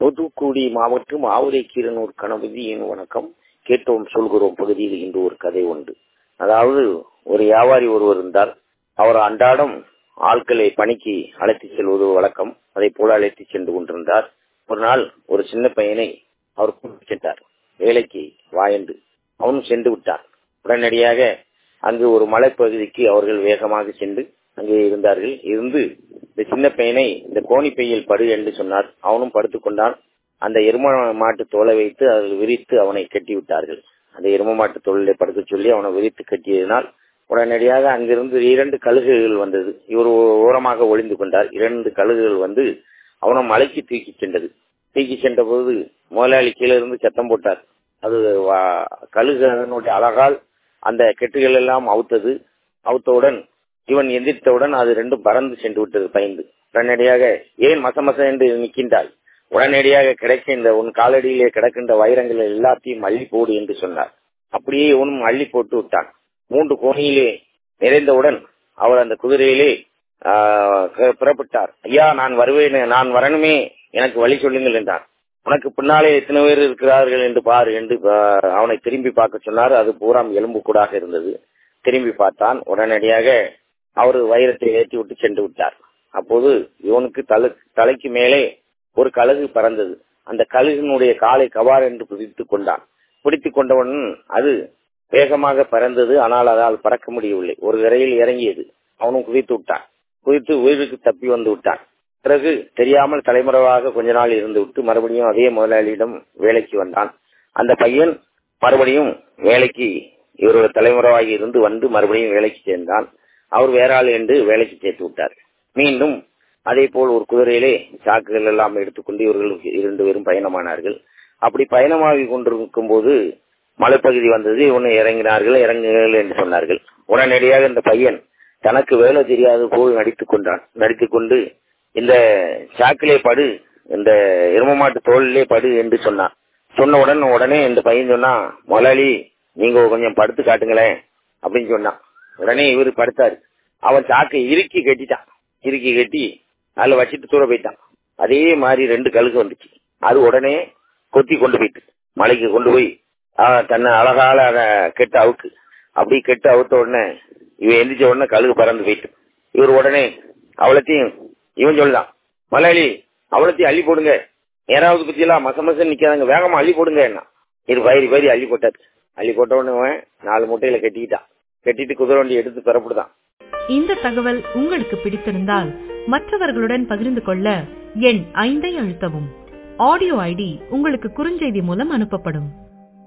தூத்துக்குடி மாவட்டம் ஆவுரை கீரனூர் கணபதியின் வணக்கம் கேட்டோம் சொல்கிறோம் பகுதியில் இன்று ஒரு கதை உண்டு அதாவது ஒரு வியாபாரி ஒருவர் இருந்தார் அவர் அன்றாடம் ஆட்களை பணிக்கு அழைத்து செல்வது வழக்கம் அதை போல அழைத்து சென்று கொண்டிருந்தார் ஒரு நாள் ஒரு சின்ன பையனை அவர் கூட்டிச் சென்றார் வேலைக்கு வா என்று அவனும் சென்று விட்டான் உடனடியாக அங்கு ஒரு மலைப்பகுதிக்கு அவர்கள் வேகமாக சென்று அங்கே இருந்தார்கள் இருந்து இந்த சின்ன பையனை இந்த கோணி பையில் படு என்று சொன்னார் அவனும் படுத்துக் கொண்டான் அந்த எரும மாட்டு தோலை வைத்து அதில் விரித்து அவனை கட்டி விட்டார்கள் அந்த எரும மாட்டு தோளிலே படுக்க சொல்லி அவனை விரித்து கட்டியதினால் உடனடியாக அங்கிருந்து இரண்டு கழுகுகள் வந்தது இவர் ஓரமாக ஒளிந்து கொண்டார் இரண்டு கழுகுகள் வந்து அவனை மலைக்கு தூக்கி சென்றது தூக்கி சென்ற போது முதலாளி கீழே இருந்து சத்தம் போட்டார் அது கழுகு அதனுடைய அழகால் அந்த கெட்டுகள் எல்லாம் அவுத்தது அவுத்தவுடன் இவன் எந்திரித்தவுடன் அது ரெண்டும் பறந்து சென்று விட்டது பயந்து உடனடியாக ஏன் மசமச என்று நிற்கின்றாய் உடனடியாக கிடைக்கின்ற உன் காலடியிலே கிடக்கின்ற வைரங்கள் எல்லாத்தையும் அள்ளி போடு என்று சொன்னார் அப்படியே இவனும் அள்ளி போட்டு விட்டான் மூன்று கோணியிலே நிறைந்தவுடன் அவர் அந்த குதிரையிலே புறப்பட்டார் ஐயா நான் வருவேன் நான் வரணுமே எனக்கு வழி சொல்லுங்கள் என்றார் உனக்கு பின்னாலே எத்தனை பேர் இருக்கிறார்கள் என்று பாரு என்று அவனை திரும்பி பார்க்க சொன்னார் அது பூராம் எலும்பு கூடாக இருந்தது திரும்பி பார்த்தான் உடனடியாக அவர் வைரத்தை ஏற்றி விட்டு சென்று விட்டார் அப்போது இவனுக்கு தலை தலைக்கு மேலே ஒரு கழுகு பறந்தது அந்த கழுகினுடைய காலை கவார் என்று பிடித்துக் கொண்டான் பிடித்துக் கொண்டவுடன் அது வேகமாக பறந்தது ஆனால் அதால் பறக்க முடியவில்லை ஒரு விரையில் இறங்கியது அவனும் குதித்து விட்டான் குதித்து உயிருக்கு தப்பி வந்து விட்டான் பிறகு தெரியாமல் தலைமுறைவாக கொஞ்ச நாள் இருந்து விட்டு மறுபடியும் அதே முதலாளியிடம் வேலைக்கு வந்தான் அந்த பையன் மறுபடியும் வேலைக்கு இவரோட தலைமுறைவாகி இருந்து வந்து மறுபடியும் வேலைக்கு சேர்ந்தான் அவர் வேற ஆள் என்று வேலைக்கு சேர்த்து விட்டார் மீண்டும் அதே போல் ஒரு குதிரையிலே சாக்குகள் எல்லாம் எடுத்துக்கொண்டு இவர்கள் இரண்டு பேரும் பயணமானார்கள் அப்படி பயணமாகி கொண்டிருக்கும் போது மலைப்பகுதி வந்தது இவனை இறங்கினார்கள் இறங்குங்கள் என்று சொன்னார்கள் உடனடியாக இந்த பையன் தனக்கு வேலை தெரியாது போல் நடித்துக் கொண்டான் நடித்துக் கொண்டு இந்த சாக்கிலே படு இந்த எருமமாட்டு தோளிலே படு என்று சொன்னான் சொன்னவுடன் உடனே இந்த பையன் சொன்னா முதலாளி நீங்க கொஞ்சம் படுத்து காட்டுங்களேன் அப்படின்னு சொன்னான் உடனே இவர் படுத்தாரு அவன் சாக்கை இறுக்கி கட்டிட்டான் இறுக்கி கட்டி அதில் வச்சுட்டு தூர போயிட்டான் அதே மாதிரி ரெண்டு கழுகு வந்துச்சு அது உடனே கொத்தி கொண்டு போயிட்டு மலைக்கு கொண்டு போய் தன்னை அழகால கெட்ட அவுக்கு அப்படி கெட்டு அவுத்த உடனே இவன் எந்திரிச்ச உடனே கழுகு பறந்து போயிட்டு இவர் உடனே அவளத்தையும் இவன் சொல்லுதான் மலையாளி அவளத்தையும் அள்ளி போடுங்க நேராவது பத்தி எல்லாம் மச மசம் நிக்காதாங்க வேகமா அள்ளி போடுங்க என்ன இது பயிரி பயிரி அள்ளி போட்டாரு அள்ளி போட்ட உடனே நாலு முட்டையில கட்டிக்கிட்டான் கட்டிட்டு குதிரை வண்டி எடுத்து பெறப்படுதான் இந்த தகவல் உங்களுக்கு பிடித்திருந்தால் மற்றவர்களுடன் பகிர்ந்து கொள்ள எண் ஐந்தை அழுத்தவும் ஆடியோ ஐடி உங்களுக்கு குறுஞ்செய்தி மூலம் அனுப்பப்படும்